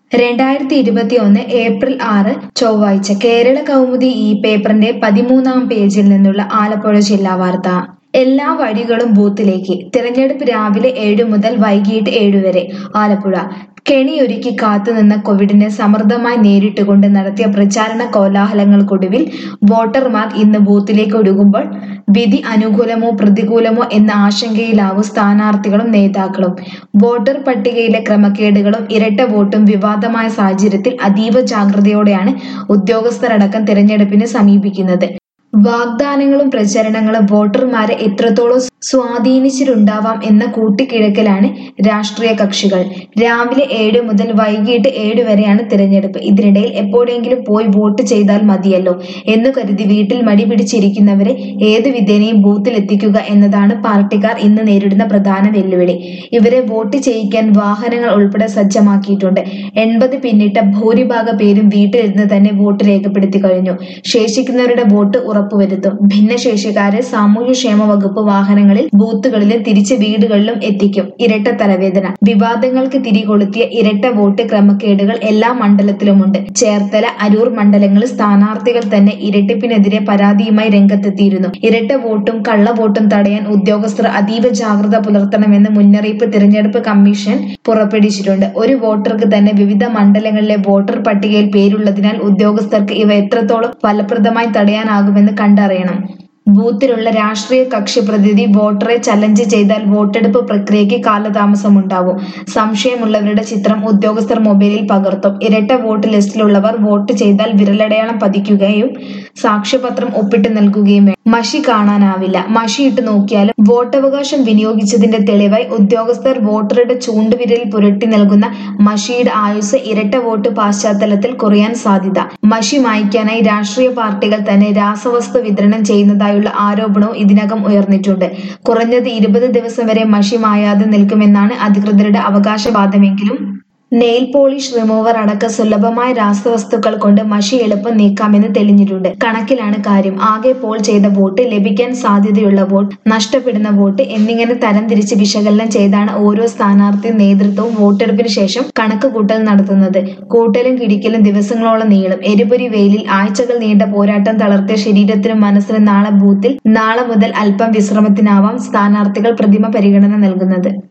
രണ്ടായിരത്തി ഇരുപത്തിയൊന്ന് ഏപ്രിൽ ആറ് ചൊവ്വാഴ്ച കേരള കൗമുദി ഈ പേപ്പറിന്റെ പതിമൂന്നാം പേജിൽ നിന്നുള്ള ആലപ്പുഴ ജില്ലാ വാർത്ത എല്ലാ വഴികളും ബൂത്തിലേക്ക് തിരഞ്ഞെടുപ്പ് രാവിലെ ഏഴു മുതൽ വൈകിട്ട് ഏഴു വരെ ആലപ്പുഴ കെണിയൊരുക്കി കാത്തുനിന്ന കോവിഡിനെ സമൃദ്ധമായി നേരിട്ടുകൊണ്ട് നടത്തിയ പ്രചാരണ കോലാഹലങ്ങൾക്കൊടുവിൽ വോട്ടർമാർ ഇന്ന് ബൂത്തിലേക്ക് ഒഴുകുമ്പോൾ വിധി അനുകൂലമോ പ്രതികൂലമോ എന്ന ആശങ്കയിലാവും സ്ഥാനാർത്ഥികളും നേതാക്കളും വോട്ടർ പട്ടികയിലെ ക്രമക്കേടുകളും ഇരട്ട വോട്ടും വിവാദമായ സാഹചര്യത്തിൽ അതീവ ജാഗ്രതയോടെയാണ് ഉദ്യോഗസ്ഥരടക്കം തിരഞ്ഞെടുപ്പിനെ സമീപിക്കുന്നത് വാഗ്ദാനങ്ങളും പ്രചരണങ്ങളും വോട്ടർമാരെ എത്രത്തോളം സ്വാധീനിച്ചിട്ടുണ്ടാവാം എന്ന കൂട്ടിക്കിഴക്കലാണ് രാഷ്ട്രീയ കക്ഷികൾ രാവിലെ ഏഴ് മുതൽ വൈകിട്ട് ഏഴ് വരെയാണ് തിരഞ്ഞെടുപ്പ് ഇതിനിടയിൽ എപ്പോഴെങ്കിലും പോയി വോട്ട് ചെയ്താൽ മതിയല്ലോ എന്ന് കരുതി വീട്ടിൽ മടി പിടിച്ചിരിക്കുന്നവരെ ഏത് വിധേനയും ബൂത്തിൽ എത്തിക്കുക എന്നതാണ് പാർട്ടിക്കാർ ഇന്ന് നേരിടുന്ന പ്രധാന വെല്ലുവിളി ഇവരെ വോട്ട് ചെയ്യിക്കാൻ വാഹനങ്ങൾ ഉൾപ്പെടെ സജ്ജമാക്കിയിട്ടുണ്ട് എൺപത് പിന്നിട്ട ഭൂരിഭാഗ പേരും വീട്ടിലിരുന്ന് തന്നെ വോട്ട് രേഖപ്പെടുത്തി കഴിഞ്ഞു ശേഷിക്കുന്നവരുടെ വോട്ട് ഉറപ്പുവരുത്തും ഭിന്നശേഷിക്കാരെ സാമൂഹ്യക്ഷേമ വകുപ്പ് വാഹനങ്ങളിൽ ബൂത്തുകളിലും തിരിച്ച് വീടുകളിലും എത്തിക്കും ഇരട്ട തലവേദന വിവാദങ്ങൾക്ക് തിരികൊളുത്തിയ ഇരട്ട വോട്ട് ക്രമക്കേടുകൾ എല്ലാ മണ്ഡലത്തിലുമുണ്ട് ചേർത്തല അരൂർ മണ്ഡലങ്ങളിൽ സ്ഥാനാർത്ഥികൾ തന്നെ ഇരട്ടിപ്പിനെതിരെ പരാതിയുമായി രംഗത്തെത്തിയിരുന്നു ഇരട്ട വോട്ടും കള്ളവോട്ടും തടയാൻ ഉദ്യോഗസ്ഥർ അതീവ ജാഗ്രത പുലർത്തണമെന്ന് മുന്നറിയിപ്പ് തിരഞ്ഞെടുപ്പ് കമ്മീഷൻ പുറപ്പെടുവിച്ചിട്ടുണ്ട് ഒരു വോട്ടർക്ക് തന്നെ വിവിധ മണ്ഡലങ്ങളിലെ വോട്ടർ പട്ടികയിൽ പേരുള്ളതിനാൽ ഉദ്യോഗസ്ഥർക്ക് ഇവ എത്രത്തോളം ഫലപ്രദമായി തടയാനാകുമെന്ന് കണ്ടറിയണം ബൂത്തിലുള്ള രാഷ്ട്രീയ കക്ഷി പ്രതിനിധി വോട്ടറെ ചലഞ്ച് ചെയ്താൽ വോട്ടെടുപ്പ് പ്രക്രിയയ്ക്ക് കാലതാമസമുണ്ടാവും സംശയമുള്ളവരുടെ ചിത്രം ഉദ്യോഗസ്ഥർ മൊബൈലിൽ പകർത്തും ഇരട്ട വോട്ട് ലിസ്റ്റിലുള്ളവർ വോട്ട് ചെയ്താൽ വിരലടയാളം പതിക്കുകയും സാക്ഷ്യപത്രം ഒപ്പിട്ട് നൽകുകയും വേണം മഷി കാണാനാവില്ല മഷിയിട്ട് നോക്കിയാലും വോട്ടവകാശം വിനിയോഗിച്ചതിന്റെ തെളിവായി ഉദ്യോഗസ്ഥർ വോട്ടറുടെ ചൂണ്ടുവിരൽ പുരട്ടി നൽകുന്ന മഷിയുടെ ആയുസ് ഇരട്ട വോട്ട് പശ്ചാത്തലത്തിൽ കുറയാൻ സാധ്യത മഷി മായ്ക്കാനായി രാഷ്ട്രീയ പാർട്ടികൾ തന്നെ രാസവസ്തു വിതരണം ചെയ്യുന്നതായുള്ള ആരോപണവും ഇതിനകം ഉയർന്നിട്ടുണ്ട് കുറഞ്ഞത് ഇരുപത് ദിവസം വരെ മഷി മായാതെ നിൽക്കുമെന്നാണ് അധികൃതരുടെ അവകാശവാദമെങ്കിലും നെയിൽ പോളിഷ് റിമൂവർ അടക്കം സുലഭമായ രാസവസ്തുക്കൾ കൊണ്ട് മഷി എളുപ്പം നീക്കാമെന്ന് തെളിഞ്ഞിട്ടുണ്ട് കണക്കിലാണ് കാര്യം ആകെ പോൾ ചെയ്ത വോട്ട് ലഭിക്കാൻ സാധ്യതയുള്ള വോട്ട് നഷ്ടപ്പെടുന്ന വോട്ട് എന്നിങ്ങനെ തരംതിരിച്ച് വിശകലനം ചെയ്താണ് ഓരോ സ്ഥാനാർത്ഥി നേതൃത്വവും വോട്ടെടുപ്പിന് ശേഷം കണക്ക് കൂട്ടൽ നടത്തുന്നത് കൂട്ടലും കിടിക്കലും ദിവസങ്ങളോളം നീളും എരിപൊരി വെയിലിൽ ആഴ്ചകൾ നീണ്ട പോരാട്ടം തളർത്തിയ ശരീരത്തിനും മനസ്സിനും നാളെ ബൂത്തിൽ നാളെ മുതൽ അല്പം വിശ്രമത്തിനാവാം സ്ഥാനാർത്ഥികൾ പ്രതിമ പരിഗണന നൽകുന്നത്